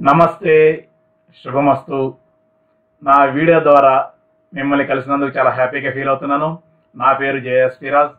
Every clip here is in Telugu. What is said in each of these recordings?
నమస్తే శుభమస్తు నా వీడియో ద్వారా మిమ్మల్ని కలిసినందుకు చాలా హ్యాపీగా ఫీల్ అవుతున్నాను నా పేరు జేఎస్ ఫిరాజ్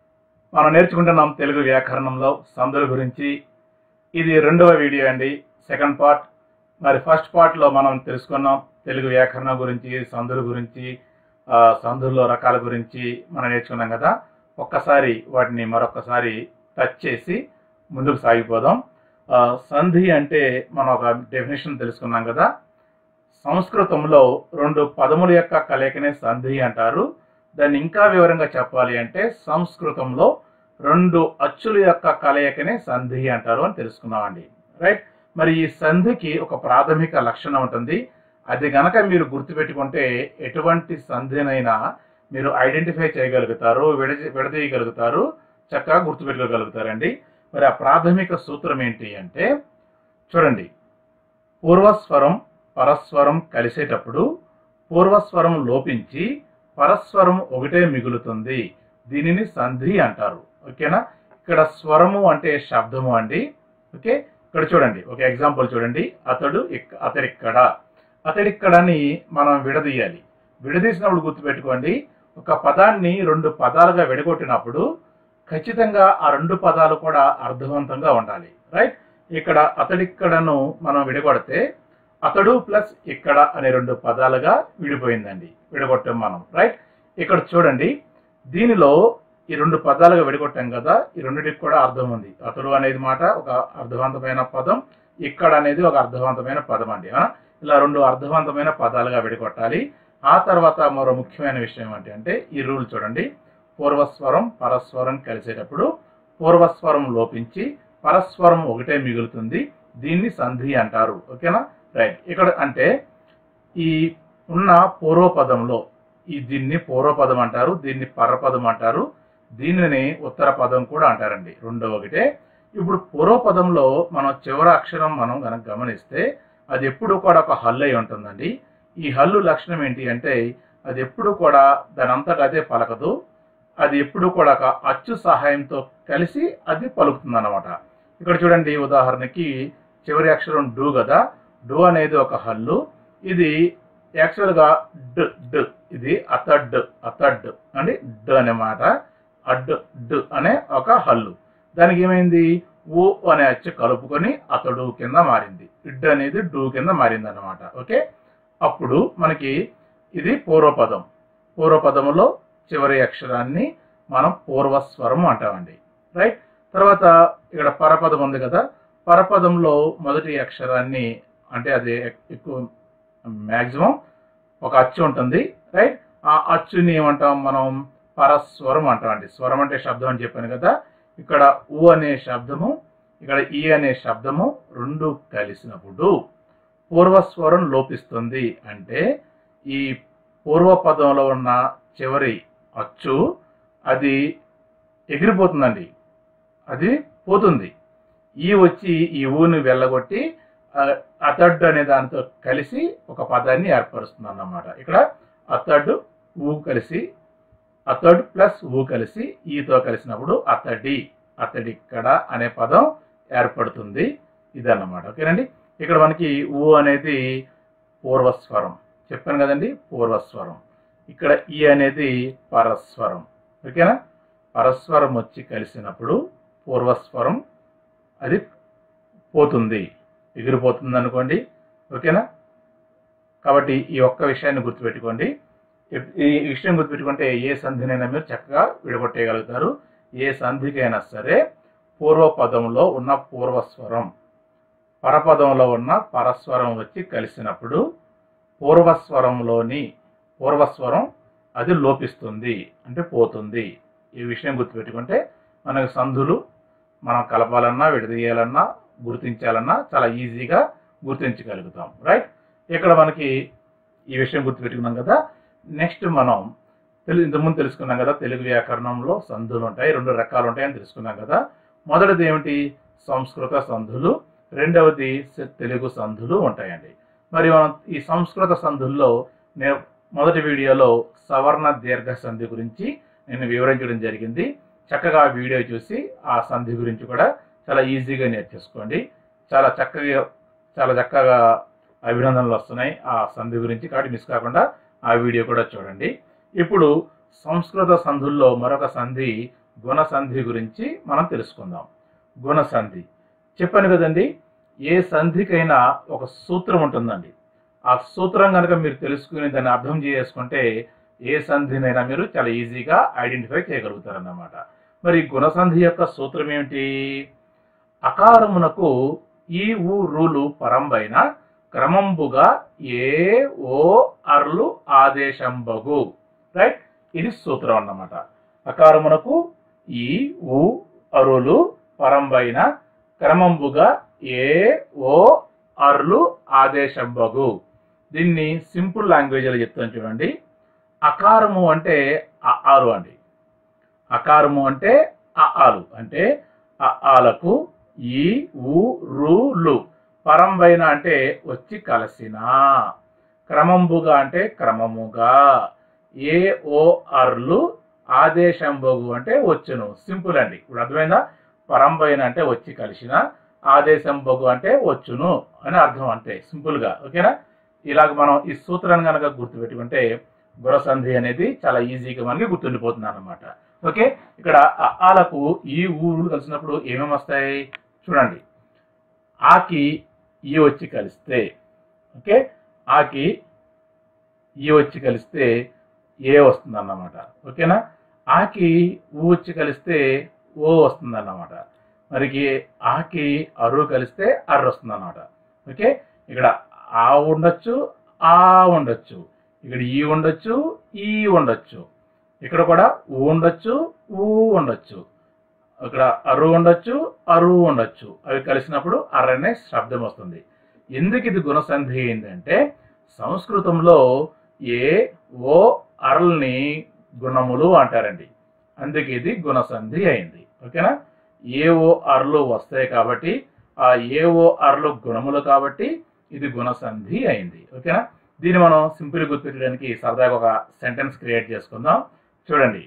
మనం నేర్చుకుంటున్నాం తెలుగు వ్యాకరణంలో సందుల గురించి ఇది రెండవ వీడియో అండి సెకండ్ పార్ట్ మరి ఫస్ట్ పార్ట్లో మనం తెలుసుకున్నాం తెలుగు వ్యాకరణం గురించి సందుల గురించి ఆ, సందుల్లో రకాల గురించి మనం నేర్చుకున్నాం కదా ఒక్కసారి వాటిని మరొకసారి టచ్ చేసి ముందుకు సాగిపోదాం ఆ, సంధి అంటే మనం ఒక డెఫినేషన్ తెలుసుకున్నాం కదా సంస్కృతంలో రెండు పదముల యొక్క కలయికనే సంధి అంటారు దాన్ని ఇంకా వివరంగా చెప్పాలి అంటే సంస్కృతంలో రెండు అచ్చుల యొక్క కలయికనే సంధి అంటారు అని తెలుసుకున్నామండి రైట్ మరి ఈ సంధికి ఒక ప్రాథమిక లక్షణం ఉంటుంది అది గనక మీరు గుర్తుపెట్టుకుంటే ఎటువంటి సంధినైనా మీరు ఐడెంటిఫై చేయగలుగుతారు విడజ విడదీయగలుగుతారు చక్కగా గుర్తుపెట్టుకోగలుగుతారండి మరి ఆ ప్రాథమిక సూత్రం ఏంటి అంటే చూడండి పూర్వస్వరం పరస్వరం కలిసేటప్పుడు పూర్వస్వరం లోపించి పరస్వరం ఒకటే మిగులుతుంది దీనిని సంధి అంటారు ఓకేనా ఇక్కడ స్వరము అంటే శబ్దము అండి ఓకే ఇక్కడ చూడండి ఒక ఎగ్జాంపుల్ చూడండి అతడు ఇక్- అతడిక్కడ అతడిక్కడని మనం విడదీయాలి విడదీసినప్పుడు గుర్తుపెట్టుకోండి ఒక పదాన్ని రెండు పదాలుగా విడగొట్టినప్పుడు ఖచ్చితంగా ఆ రెండు పదాలు కూడా అర్థవంతంగా ఉండాలి రైట్ ఇక్కడ అతడిక్కడను మనం విడగొడితే అతడు ప్లస్ ఇక్కడ అనే రెండు పదాలుగా విడిపోయిందండి విడగొట్టాం మనం రైట్ ఇక్కడ చూడండి దీనిలో ఈ రెండు పదాలుగా విడగొట్టాం కదా ఈ రెండింటికి కూడా అర్థం ఉంది అతడు అనేది మాట ఒక అర్థవంతమైన పదం ఇక్కడ అనేది ఒక అర్థవంతమైన పదం అండి ఆ? ఇలా రెండు అర్థవంతమైన పదాలుగా విడగొట్టాలి ఆ తర్వాత మరో ముఖ్యమైన విషయం ఏంటి అంటే ఈ రూల్ చూడండి పూర్వస్వరం పరస్వరం కలిసేటప్పుడు పూర్వస్వరం లోపించి పరస్వరం ఒకటే మిగులుతుంది దీన్ని సంధి అంటారు ఓకేనా రైట్ ఇక్కడ అంటే ఈ ఉన్న పూర్వపదంలో ఈ దీన్ని పూర్వపదం అంటారు దీన్ని పరపదం అంటారు దీనిని ఉత్తర పదం కూడా అంటారండి రెండో ఒకటే ఇప్పుడు పూర్వపదంలో మనం చివరి అక్షరం మనం కనుక గమనిస్తే అది ఎప్పుడు కూడా ఒక హల్లు అయి ఉంటుందండి ఈ హల్లు లక్షణం ఏంటి అంటే అది ఎప్పుడు కూడా దాని అంతటా అదే పలకదు అది ఎప్పుడు కూడా ఒక అచ్చు సహాయంతో కలిసి అది పలుకుతుంది అనమాట ఇక్కడ చూడండి ఉదాహరణకి చివరి అక్షరం డు కదా డు అనేది ఒక హల్లు ఇది యాక్చువల్గా డ్ డ్ ఇది అతడ్ అతడ్ అంటే డ్ అనే మాట అడ్ డ్ అనే ఒక హల్లు దానికి ఏమైంది ఓ అనే అచ్చు కలుపుకొని అతడు కింద మారింది ఇడ్ అనేది డు కింద మారింది అనమాట ఓకే అప్పుడు మనకి ఇది పూర్వపదం పూర్వపదములో చివరి అక్షరాన్ని మనం పూర్వస్వరం అంటామండి రైట్ తర్వాత ఇక్కడ పరపదం ఉంది కదా పరపదంలో మొదటి అక్షరాన్ని అంటే అది ఎక్కువ మ్యాక్సిమం ఒక అచ్చు ఉంటుంది రైట్ ఆ అచ్చుని ఏమంటాం మనం పరస్వరం అంటామండి స్వరం అంటే శబ్దం అని చెప్పాను కదా ఇక్కడ ఉ అనే శబ్దము ఇక్కడ ఈ అనే శబ్దము రెండు కలిసినప్పుడు పూర్వస్వరం లోపిస్తుంది అంటే ఈ పూర్వపదంలో ఉన్న చివరి అచ్చు అది ఎగిరిపోతుందండి అది పోతుంది ఈ వచ్చి ఈ ఊని వెళ్ళగొట్టి ఆ, అతడ్ అనే దానితో కలిసి ఒక పదాన్ని ఏర్పరుస్తుంది అన్నమాట ఇక్కడ అతడ్ ఊ కలిసి అతడ్ ప్లస్ ఊ కలిసి ఈతో కలిసినప్పుడు అతడి అతడిక్కడ అనే పదం ఏర్పడుతుంది ఇదన్నమాట ఓకేనండి ఇక్కడ మనకి ఊ అనేది పూర్వస్వరం చెప్పాను కదండి పూర్వస్వరం ఇక్కడ ఈ అనేది పరస్వరం ఓకేనా పరస్వరం వచ్చి కలిసినప్పుడు పూర్వస్వరం అది పోతుంది ఎగిరిపోతుంది అనుకోండి ఓకేనా కాబట్టి ఈ ఒక్క విషయాన్ని గుర్తుపెట్టుకోండి ఈ- ఈ విషయం గుర్తుపెట్టుకుంటే ఏ సంధినైనా మీరు చక్కగా విడగొట్టేయగలుగుతారు ఏ సంధికైనా సరే పూర్వపదంలో ఉన్న పూర్వస్వరం పరపదంలో ఉన్న పరస్వరం వచ్చి కలిసినప్పుడు పూర్వస్వరంలోని పూర్వస్వరం అది లోపిస్తుంది అంటే పోతుంది ఈ విషయం గుర్తుపెట్టుకుంటే మనకు సంధులు మనం కలపాలన్నా విడదీయాలన్నా గుర్తించాలన్నా చాలా ఈజీగా గుర్తించగలుగుతాం రైట్ ఇక్కడ మనకి ఈ విషయం గుర్తుపెట్టుకున్నాం కదా నెక్స్ట్ మనం తెలు ఇంతకుముందు తెలుసుకున్నాం కదా తెలుగు వ్యాకరణంలో సంధులు ఉంటాయి రెండు రకాలు ఉంటాయని తెలుసుకున్నాం కదా మొదటిది ఏమిటి సంస్కృత సంధులు రెండవది స- తెలుగు సంధులు ఉంటాయండి మరి మనం ఈ సంస్కృత సంధుల్లో నేను మొదటి వీడియోలో సవర్ణ దీర్ఘ సంధి గురించి నేను వివరించడం జరిగింది చక్కగా ఆ వీడియో చూసి ఆ సంధి గురించి కూడా చాలా ఈజీగా నేర్చేసుకోండి చాలా చక్కగా చాలా చక్కగా అభినందనలు వస్తున్నాయి ఆ సంధి గురించి కాబట్టి మిస్ కాకుండా ఆ వీడియో కూడా చూడండి ఇప్పుడు సంస్కృత సంధుల్లో మరొక సంధి గుణ సంధి గురించి మనం తెలుసుకుందాం గుణ సంధి చెప్పాను కదండి ఏ సంధికైనా ఒక సూత్రం ఉంటుందండి ఆ సూత్రం కనుక మీరు తెలుసుకుని దాన్ని అర్థం చేసుకుంటే ఏ సంధినైనా మీరు చాలా ఈజీగా ఐడెంటిఫై చేయగలుగుతారన్నమాట మరి గుణసంధి యొక్క సూత్రం ఏమిటి అకారమునకు ఈ ఊ రూలు పరంబైన క్రమంబుగా ఏ ఓ అర్లు ఆదేశంబగు రైట్ ఇది సూత్రం అన్నమాట అకారమునకు ఈ ఊ అరులు పరంబైన క్రమంబుగా ఏ ఓ అర్లు ఆదేశంబగు దీన్ని సింపుల్ లాంగ్వేజ్లో చెప్తాను చూడండి అకారము అంటే అ ఆలు అండి అకారము అంటే అ ఆలు అంటే అ ఆలకు ఈ ఊ రు లు పరంబైన అంటే వచ్చి కలసిన క్రమంబుగా అంటే క్రమముగా ఏ ఓ అర్లు ఆదేశంబగు అంటే వచ్చును సింపుల్ అండి ఇప్పుడు అర్థమైందా పరంబైన అంటే వచ్చి కలిసిన ఆదేశంబగు అంటే వచ్చును అని అర్థం అంతే సింపుల్గా ఓకేనా ఇలాగ మనం ఈ సూత్రాన్ని కనుక గుర్తుపెట్టుకుంటే గురసంధి అనేది చాలా ఈజీగా మనకి గుర్తుండిపోతుంది అనమాట ఓకే ఇక్కడ అ, ఆలకు ఈ ఊరు కలిసినప్పుడు ఏమేమి వస్తాయి చూడండి ఆకి ఈ వచ్చి కలిస్తే ఓకే ఆకి ఈ వచ్చి కలిస్తే ఏ వస్తుంది అన్నమాట ఓకేనా ఆకి ఊ వచ్చి కలిస్తే ఓ వస్తుంది అన్నమాట మరికి ఆకి అరు కలిస్తే అర్ర వస్తుంది అన్నమాట ఓకే ఇక్కడ ఆ ఉండొచ్చు ఆ ఉండొచ్చు ఇక్కడ ఈ ఉండొచ్చు ఈ ఉండొచ్చు ఇక్కడ కూడా ఊ ఉండొచ్చు ఊ ఉండొచ్చు ఇక్కడ అరు ఉండొచ్చు అరు ఉండొచ్చు అవి కలిసినప్పుడు అర్ర అనే శబ్దం వస్తుంది ఎందుకు ఇది గుణసంధి ఏంటంటే సంస్కృతంలో ఏ ఓ అరల్ని గుణములు అంటారండి అందుకే ఇది గుణసంధి అయింది ఓకేనా ఏ ఓ అర్లు వస్తాయి కాబట్టి ఆ ఏ ఓ అర్లు గుణములు కాబట్టి ఇది గుణసంధి అయింది ఓకేనా దీన్ని మనం సింపుల్ గుర్తుపెట్టడానికి సరదాగా ఒక సెంటెన్స్ క్రియేట్ చేసుకుందాం చూడండి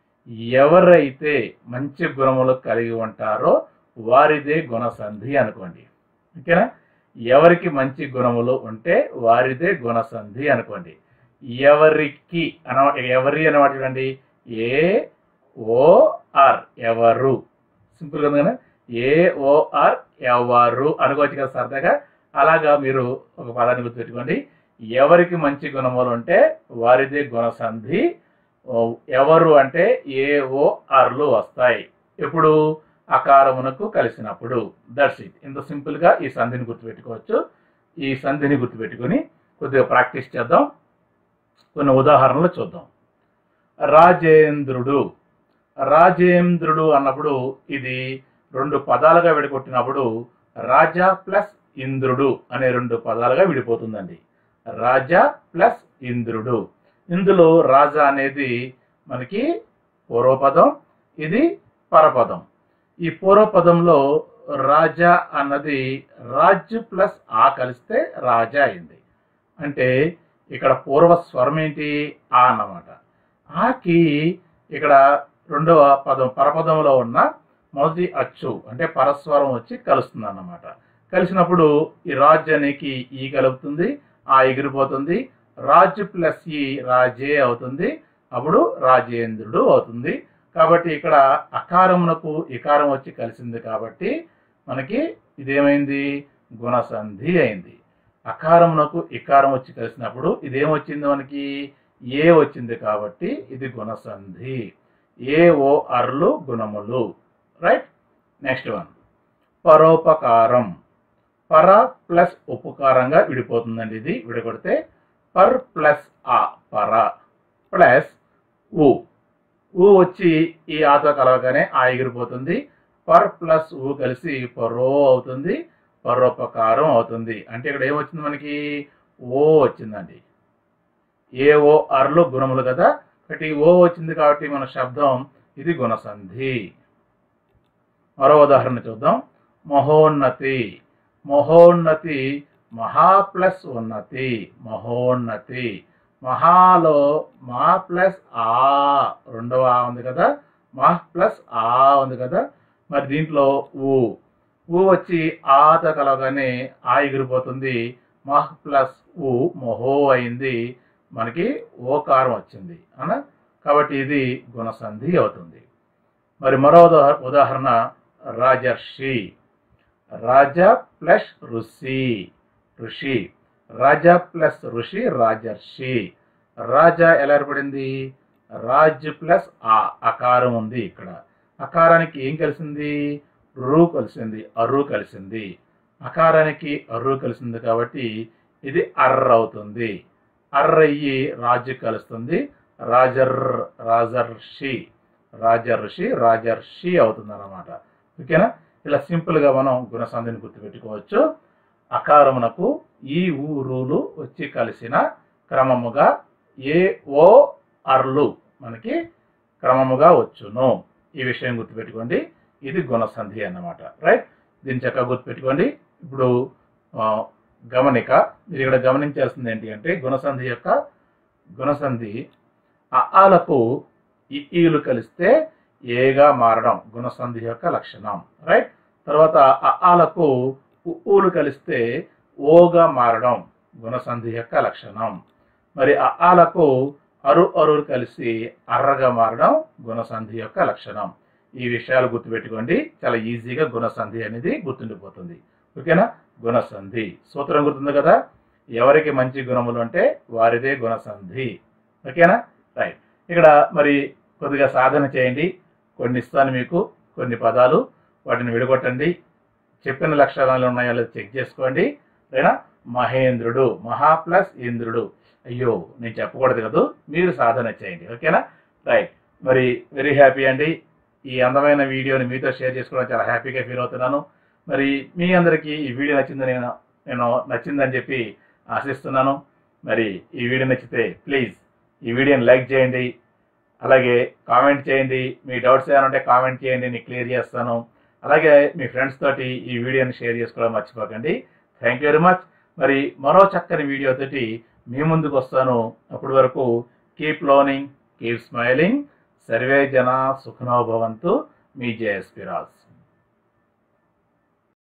ఎవరైతే మంచి గుణములు కలిగి ఉంటారో వారిదే గుణసంధి అనుకోండి ఓకేనా ఎవరికి మంచి గుణములు ఉంటే వారిదే గుణసంధి అనుకోండి ఎవరికి అన ఎవరి అనమాట చూడండి ఏ ఓ ఆర్ ఎవరు సింపుల్ కదా ఏ ఓ ఆర్ ఎవరు అనుకోవచ్చు కదా సరదాగా అలాగా మీరు ఒక పదాన్ని గుర్తుపెట్టుకోండి ఎవరికి మంచి గుణములు ఉంటే వారిదే గుణసంధి ఓ, ఎవరు అంటే ఏ ఓ ఆర్లు వస్తాయి ఎప్పుడు అకారమునకు కలిసినప్పుడు దట్స్ ఇట్ ఇంత సింపుల్ గా ఈ సంధిని గుర్తుపెట్టుకోవచ్చు ఈ సంధిని గుర్తుపెట్టుకొని కొద్దిగా ప్రాక్టీస్ చేద్దాం కొన్ని ఉదాహరణలు చూద్దాం రాజేంద్రుడు రాజేంద్రుడు అన్నప్పుడు ఇది రెండు పదాలుగా విడగొట్టినప్పుడు రాజా ప్లస్ ఇంద్రుడు అనే రెండు పదాలుగా విడిపోతుందండి రాజా ప్లస్ ఇంద్రుడు ఇందులో రాజా అనేది మనకి పూర్వపదం ఇది పరపదం ఈ పూర్వపదంలో రాజా అన్నది రాజ్ ప్లస్ ఆ కలిస్తే రాజా అయింది అంటే ఇక్కడ పూర్వ స్వరం ఏంటి ఆ అన్నమాట ఆకి ఇక్కడ రెండవ పదం పరపదంలో ఉన్న మొదటి అచ్చు అంటే పరస్వరం వచ్చి కలుస్తుంది అన్నమాట కలిసినప్పుడు ఈ రాజ్ అనేకి ఈ కలుపుతుంది ఆ ఎగిరిపోతుంది రాజ్ ప్లస్ ఈ రాజే అవుతుంది అప్పుడు రాజేంద్రుడు అవుతుంది కాబట్టి ఇక్కడ అకారమునకు ఇకారం వచ్చి కలిసింది కాబట్టి మనకి ఇదేమైంది గుణసంధి అయింది అకారమునకు ఇకారం వచ్చి కలిసినప్పుడు ఇదేమొచ్చింది మనకి ఏ వచ్చింది కాబట్టి ఇది గుణసంధి ఏ ఓ అర్లు గుణములు రైట్ నెక్స్ట్ వన్ పరోపకారం పర ప్లస్ ఉపకారంగా విడిపోతుందండి ఇది విడగొడితే పర్ ప్లస్ ఆ పర ప్లస్ ఊ ఊ వచ్చి ఈ ఆతో కలవగానే ఆ ఎగిరిపోతుంది పర్ ప్లస్ ఊ కలిసి పరో అవుతుంది పరోపకారం అవుతుంది అంటే ఇక్కడ ఏమొచ్చింది మనకి ఓ వచ్చిందండి ఏ ఓ అర్లు గుణములు కదా కాబట్టి ఓ వచ్చింది కాబట్టి మన శబ్దం ఇది గుణసంధి మరో ఉదాహరణ చూద్దాం మహోన్నతి మహోన్నతి మహా ప్లస్ ఉన్నతి మహోన్నతి మహాలో మా ప్లస్ ఆ రెండవ ఆ ఉంది కదా మహ్ ప్లస్ ఆ ఉంది కదా మరి దీంట్లో ఊ ఊ వచ్చి ఆత కలవగానే ఆ ఎగిరిపోతుంది మహ్ ప్లస్ ఊ మొహో అయింది మనకి ఓకారం వచ్చింది అన కాబట్టి ఇది గుణసంధి అవుతుంది మరి మరో ఉదాహ- ఉదాహరణ రాజర్షి రాజ ప్లస్ ఋషి ఋషి రాజ ప్లస్ ఋషి రాజర్షి రాజా ఎలా ఏర్పడింది రాజ్ ప్లస్ ఆ అకారం ఉంది ఇక్కడ అకారానికి ఏం కలిసింది రు కలిసింది అరు కలిసింది అకారానికి అరు కలిసింది కాబట్టి ఇది అర్ర అవుతుంది అర్ర అయ్యి రాజు కలుస్తుంది రాజర్ రాజర్షి రాజర్షి రాజర్షి అవుతుంది అన్నమాట ఓకేనా ఇలా సింపుల్గా మనం గుణసంధిని గుర్తుపెట్టుకోవచ్చు అకారమునకు ఈ ఊరులు వచ్చి కలిసిన క్రమముగా ఏ ఓ అర్లు మనకి క్రమముగా వచ్చును ఈ విషయం గుర్తుపెట్టుకోండి ఇది గుణసంధి అన్నమాట రైట్ దీన్ని చక్కగా గుర్తుపెట్టుకోండి ఇప్పుడు ఆ, గమనిక మీరు ఇక్కడ గమనించాల్సింది ఏంటి అంటే గుణసంధి యొక్క గుణసంధి ఆ ఆలకు ఈ ఈలు కలిస్తే ఏగా మారడం గుణసంధి యొక్క లక్షణం రైట్ తర్వాత ఆ ఆలకు ఊలు కలిస్తే ఓగా మారడం గుణసంధి యొక్క లక్షణం మరి ఆ ఆలకు అరు అరులు కలిసి అర్రగా మారడం గుణసంధి యొక్క లక్షణం ఈ విషయాలు గుర్తుపెట్టుకోండి చాలా ఈజీగా గుణసంధి అనేది గుర్తుండిపోతుంది ఓకేనా గుణసంధి సూత్రం గుర్తుంది కదా ఎవరికి మంచి గుణములు అంటే వారిదే గుణసంధి ఓకేనా రైట్ ఇక్కడ మరి కొద్దిగా సాధన చేయండి కొన్ని ఇస్తాను మీకు కొన్ని పదాలు వాటిని విడగొట్టండి చెప్పిన లక్షణాలు ఉన్నాయో లేదో చెక్ చేసుకోండి రైనా మహేంద్రుడు మహా ప్లస్ ఇంద్రుడు అయ్యో నేను చెప్పకూడదు కదా మీరు సాధన చేయండి ఓకేనా రైట్ మరి వెరీ హ్యాపీ అండి ఈ అందమైన వీడియోని మీతో షేర్ చేసుకోవడం చాలా హ్యాపీగా ఫీల్ అవుతున్నాను మరి మీ అందరికీ ఈ వీడియో నచ్చిందని నేను నేను నచ్చిందని చెప్పి ఆశిస్తున్నాను మరి ఈ వీడియో నచ్చితే ప్లీజ్ ఈ వీడియోని లైక్ చేయండి అలాగే కామెంట్ చేయండి మీ డౌట్స్ ఏమైనా ఉంటే కామెంట్ చేయండి నేను క్లియర్ చేస్తాను అలాగే మీ ఫ్రెండ్స్ తోటి ఈ వీడియోని షేర్ చేసుకోవడం మర్చిపోకండి థ్యాంక్ యూ వెరీ మచ్ మరి మరో చక్కని వీడియో తోటి మీ ముందుకు వస్తాను అప్పటి వరకు కీప్ లర్నింగ్ కీప్ స్మైలింగ్ సర్వే జన సుఖనో భవంతు మీ జేఎస్పి రాజ్